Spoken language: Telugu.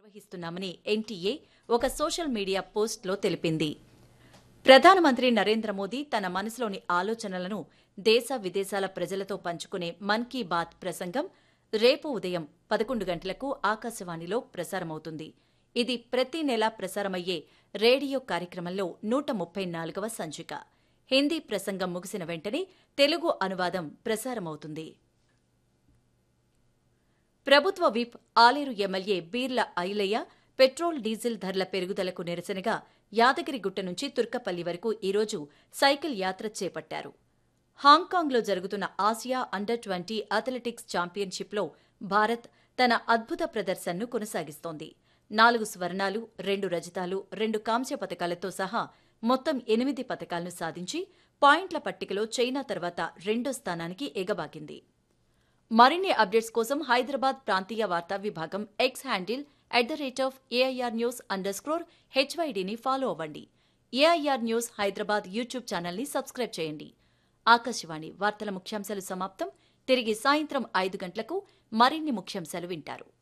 నిర్వహిస్తున్నామని ఎన్టీఏ ఒక సోషల్ మీడియా పోస్ట్లో తెలిపింది ప్రధానమంత్రి నరేంద్ర మోదీ తన మనసులోని ఆలోచనలను దేశ విదేశాల ప్రజలతో పంచుకునే మన్ కీ బాత్ ప్రసంగం రేపు ఉదయం పదకొండు గంటలకు ఆకాశవాణిలో ప్రసారమవుతుంది ఇది ప్రతి నెలా ప్రసారమయ్యే రేడియో కార్యక్రమంలో నూట ముప్పై నాలుగవ సంచిక హిందీ ప్రసంగం ముగిసిన వెంటనే తెలుగు అనువాదం ప్రసారమవుతుంది ప్రభుత్వ whip Aleru MLA Beerla Ilaiah petrol diesel ధరల పెరుగుదలకు నిరసనగా యాదగిరిగుట్ట నుంచి తుర్కపల్లి వరకు ఈరోజు సైకిల్ యాత్ర చేపట్టారు హాంకాంగ్లో జరుగుతున్న ఆసియా అండర్ ట్వంటీ అథ్లెటిక్స్ ఛాంపియన్షిప్లో భారత్ తన అద్భుత ప్రదర్శనను కొనసాగిస్తోంది నాలుగు స్వర్ణాలు రెండు రజతాలు రెండు కాంస్య పతకాలతో సహా మొత్తం ఎనిమిది పతకాలను సాధించి పాయింట్ల పట్టికలో చైనా తర్వాత రెండో స్థానానికి ఎగబాకింది మరిన్ని అప్డేట్స్ కోసం హైదరాబాద్ ప్రాంతీయ వార్తా విభాగం X handle at the rate of AIR news underscore హెచ్వైడీని ఫాలో అవ్వండి ఏఐఆర్ న్యూస్ హైదరాబాద్ యూట్యూబ్ ఛానల్ని సబ్స్క్రైబ్ చేయండి ఆకాశవాణి వార్తల ముఖ్యాంశాలు సమాప్తం తిరిగి సాయంత్రం ఐదు గంటలకు మరిన్ని ముఖ్యాంశాలు వింటారు